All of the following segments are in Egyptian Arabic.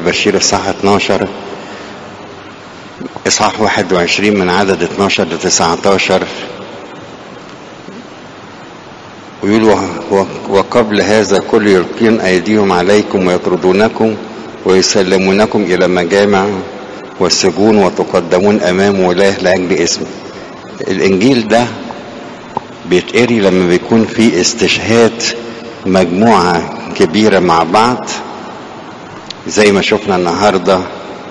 البشير الصح 12 إصحاح 21 من عدد 12 ل 19 ويقول وقبل هذا كل يلقين أيديهم عليكم ويطردونكم ويسلمونكم إلى مجامع والسجون وتقدمون أمام ولاه لأجل اسمه الإنجيل ده بيتقري لما بيكون في استشهاد مجموعة كبيرة مع بعض زي ما شفنا النهاردة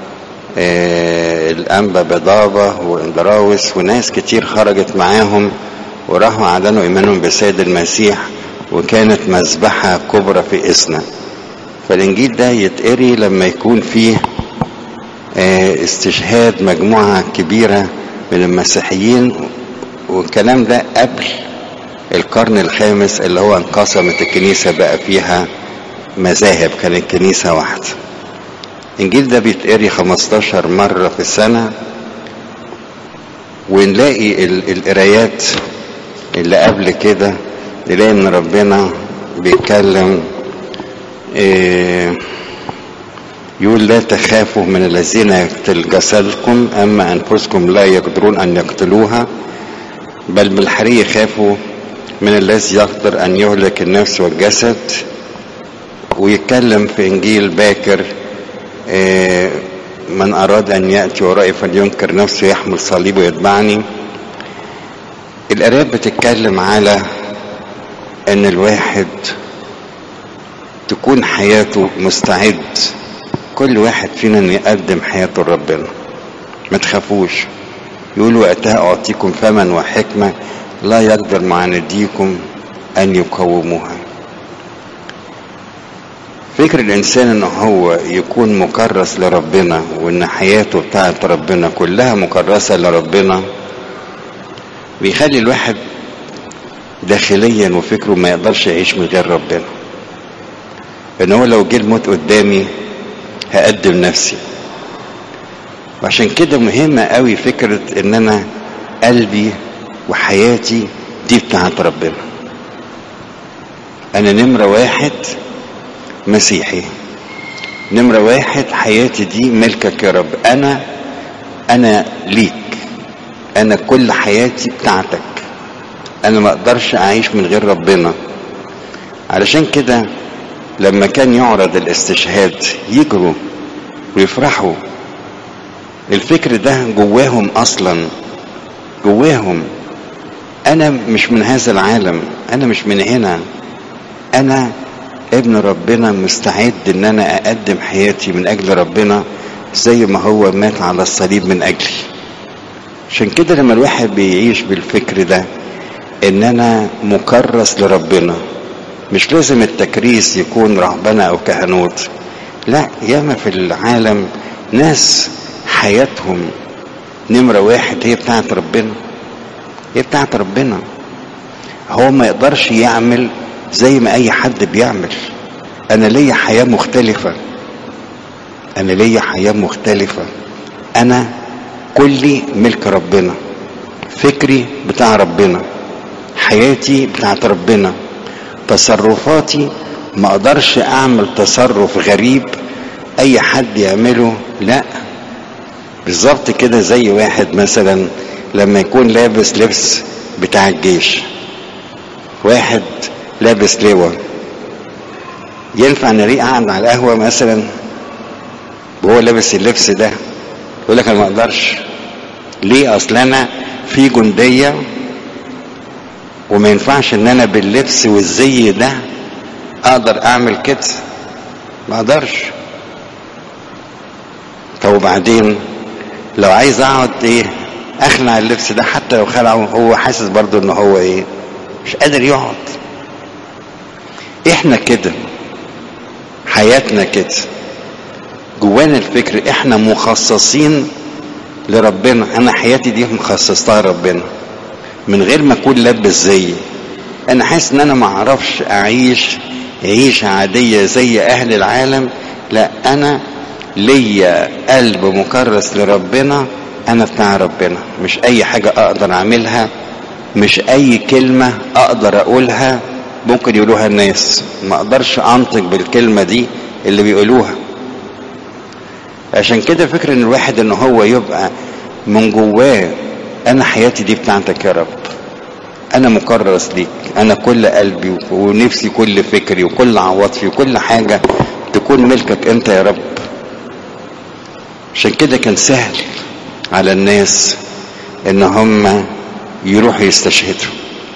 آه الأنبا بضابة واندراوس وناس كتير خرجت معاهم وراحوا أعلنوا إيمانهم بالسيد المسيح وكانت مذبحة كبرى في إسنا فالإنجيل ده يتقري لما يكون فيه آه استشهاد مجموعة كبيرة من المسيحيين والكلام ده قبل القرن الخامس اللي هو انقسمت الكنيسة بقى فيها مذاهب كانت كنيسة واحدة الإنجيل ده بيتقري 15 مرة في السنة ونلاقي القرايات اللي قبل كده نلاقي ان ربنا بيتكلم إيه يقول لا تخافوا من الذين يقتل جسدكم اما انفسكم لا يقدرون ان يقتلوها بل بالحري خافوا من الذي يقدر ان يهلك النفس والجسد ويتكلم في انجيل باكر إيه من اراد ان ياتي ورائي فلينكر نفسه يحمل صليبه ويتبعني القرايات بتتكلم على ان الواحد تكون حياته مستعد كل واحد فينا ان يقدم حياته لربنا ما تخافوش يقول وقتها اعطيكم فما وحكمه لا يقدر معانديكم ان يقوموها فكر الانسان ان هو يكون مكرس لربنا وان حياته بتاعت ربنا كلها مكرسه لربنا بيخلي الواحد داخليا وفكره ما يقدرش يعيش من غير ربنا ان هو لو جه الموت قدامي هقدم نفسي وعشان كده مهمة قوي فكرة ان انا قلبي وحياتي دي بتاعت ربنا انا نمرة واحد مسيحي نمرة واحد حياتي دي ملكك يا رب انا انا ليك انا كل حياتي بتاعتك انا ما اقدرش اعيش من غير ربنا علشان كده لما كان يعرض الاستشهاد يجروا ويفرحوا الفكر ده جواهم اصلا جواهم انا مش من هذا العالم انا مش من هنا انا ابن ربنا مستعد ان انا اقدم حياتي من اجل ربنا زي ما هو مات على الصليب من اجلي عشان كده لما الواحد بيعيش بالفكر ده ان انا مكرس لربنا مش لازم التكريس يكون رهبنة او كهنوت لا ياما في العالم ناس حياتهم نمرة واحد هي بتاعت ربنا هي بتاعت ربنا هو ما يقدرش يعمل زي ما اي حد بيعمل انا ليا حياة مختلفة انا ليا حياة مختلفة انا كلي ملك ربنا فكري بتاع ربنا حياتي بتاعت ربنا تصرفاتي ما اقدرش اعمل تصرف غريب اي حد يعمله لا بالظبط كده زي واحد مثلا لما يكون لابس لبس بتاع الجيش واحد لابس لواء ينفع نلاقيه قاعد على القهوه مثلا وهو لابس اللبس ده يقول لك انا ما اقدرش ليه اصل انا في جنديه وما ينفعش ان انا باللبس والزي ده اقدر اعمل كده ما اقدرش طب وبعدين لو عايز اقعد ايه اخلع اللبس ده حتى لو خلعه هو حاسس برضو ان هو ايه مش قادر يقعد احنا كده حياتنا كده جوانا الفكر احنا مخصصين لربنا انا حياتي دي مخصصتها ربنا من غير ما اكون لابس زيي انا حاسس ان انا ما اعرفش اعيش عيشه عاديه زي اهل العالم لا انا ليا قلب مكرس لربنا انا بتاع ربنا مش اي حاجه اقدر اعملها مش اي كلمه اقدر اقولها ممكن يقولوها الناس ما اقدرش انطق بالكلمه دي اللي بيقولوها عشان كده فكر ان الواحد ان هو يبقى من جواه انا حياتي دي بتاعتك يا رب انا مكرس ليك انا كل قلبي ونفسي كل فكري وكل عواطفي وكل حاجة تكون ملكك انت يا رب عشان كده كان سهل على الناس ان هم يروحوا يستشهدوا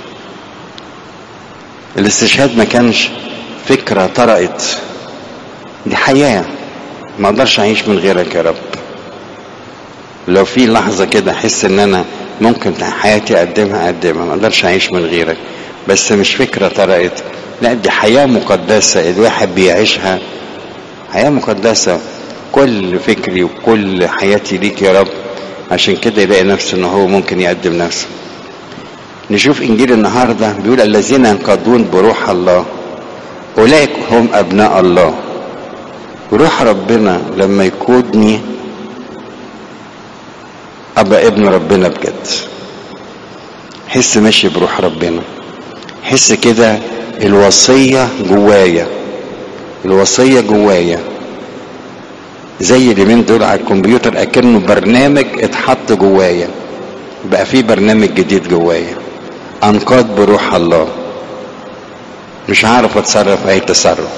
الاستشهاد ما كانش فكرة طرقت دي حياة ما اقدرش اعيش من غيرك يا رب لو في لحظة كده احس ان انا ممكن حياتي اقدمها اقدمها ما اقدرش اعيش من غيرك بس مش فكرة طرقت لا دي حياة مقدسة الواحد بيعيشها حياة مقدسة كل فكري وكل حياتي ليك يا رب عشان كده يلاقي نفسه ان هو ممكن يقدم نفسه نشوف انجيل النهارده بيقول الذين ينقضون بروح الله اولئك هم ابناء الله روح ربنا لما يقودني ابقى ابن ربنا بجد حس ماشي بروح ربنا حس كده الوصيه جوايا الوصيه جوايا زي اليومين دول على الكمبيوتر اكنه برنامج اتحط جوايا بقى في برنامج جديد جوايا انقاد بروح الله مش عارف اتصرف اي تصرف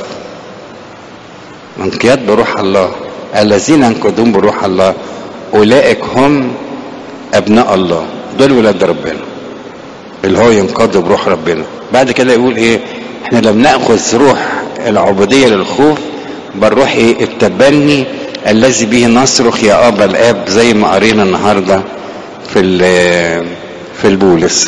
انقياد بروح الله الذين ينقضون بروح الله اولئك هم ابناء الله دول ولاد ربنا اللي هو ينقض بروح ربنا بعد كده يقول ايه احنا لم ناخذ روح العبوديه للخوف بل روح ايه التبني الذي به نصرخ يا ابا الاب زي ما قرينا النهارده في في البولس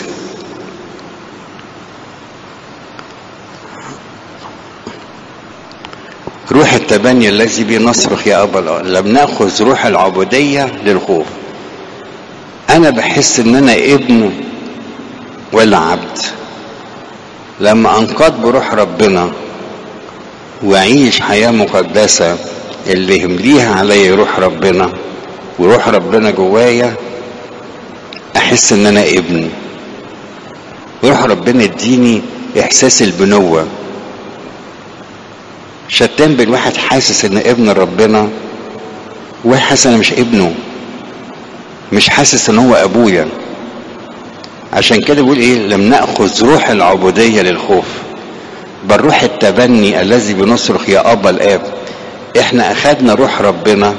روح التبني الذي به نصرخ يا ابا الاب لم ناخذ روح العبوديه للخوف انا بحس ان انا ابن ولا عبد لما انقاد بروح ربنا واعيش حياه مقدسه اللي يمليها عليا روح ربنا وروح ربنا جوايا احس ان انا ابن روح ربنا اديني احساس البنوه شتان بين واحد حاسس ان ابن ربنا وواحد حاسس انا مش ابنه مش حاسس ان هو ابويا عشان كده بيقول ايه لم ناخذ روح العبوديه للخوف بل روح التبني الذي بنصرخ يا ابا الاب احنا اخذنا روح ربنا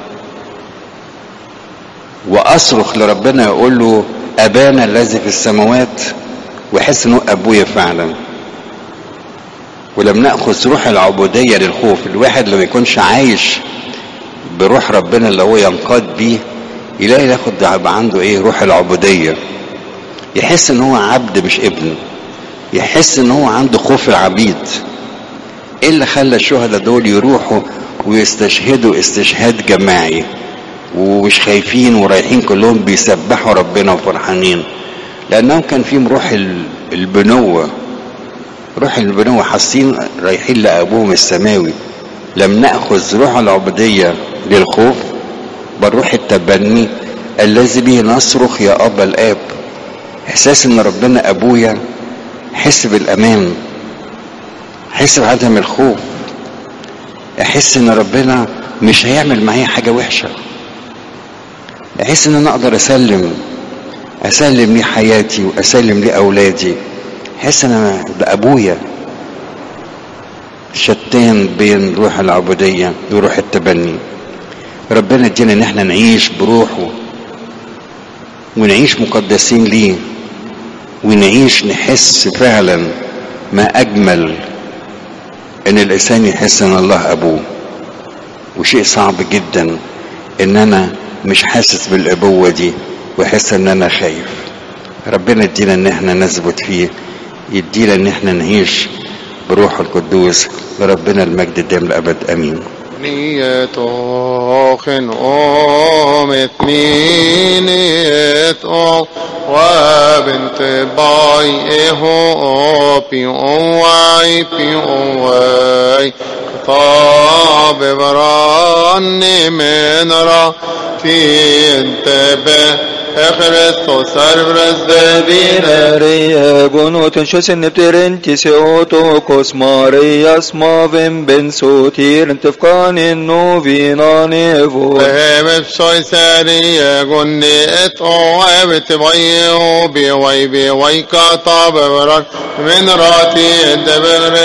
واصرخ لربنا يقول له ابانا الذي في السماوات واحس انه ابويا فعلا ولم ناخذ روح العبوديه للخوف الواحد لما يكونش عايش بروح ربنا اللي هو ينقاد بيه يلاقي ياخد يبقى عنده ايه روح العبوديه يحس ان هو عبد مش ابن يحس ان هو عنده خوف العبيد ايه اللي خلى الشهداء دول يروحوا ويستشهدوا استشهاد جماعي ومش خايفين ورايحين كلهم بيسبحوا ربنا وفرحانين لانهم كان فيهم روح البنوه روح البنوه حاسين رايحين لابوهم السماوي لم ناخذ روح العبوديه للخوف بل روح التبني الذي به نصرخ يا ابا الاب احساس ان ربنا ابويا حس بالامان حس بعدم الخوف احس ان ربنا مش هيعمل معايا حاجه وحشه احس ان انا اقدر اسلم اسلم لي حياتي واسلم لي اولادي احس ان انا ده ابويا شتان بين روح العبوديه وروح التبني ربنا ادينا ان احنا نعيش بروحه ونعيش مقدسين ليه ونعيش نحس فعلا ما اجمل ان الانسان يحس ان الله ابوه وشيء صعب جدا ان انا مش حاسس بالابوه دي واحس ان انا خايف ربنا يدينا ان احنا نثبت فيه يدينا ان احنا نعيش بروح القدوس لربنا المجد الدائم الابد امين نيتوخن أمت مينيتو وبنت باي إهو بي أواي بي أواي خطاب براني من را في انتبه Christus servres divine. Maria gonoten sjösen nepterentis eotokos Marias mavim ben sotir tefkanin novinan evo. فهم بشوي ساري قني اتقو بتبعيه بيوي بيوي كطاب من راتي الدبر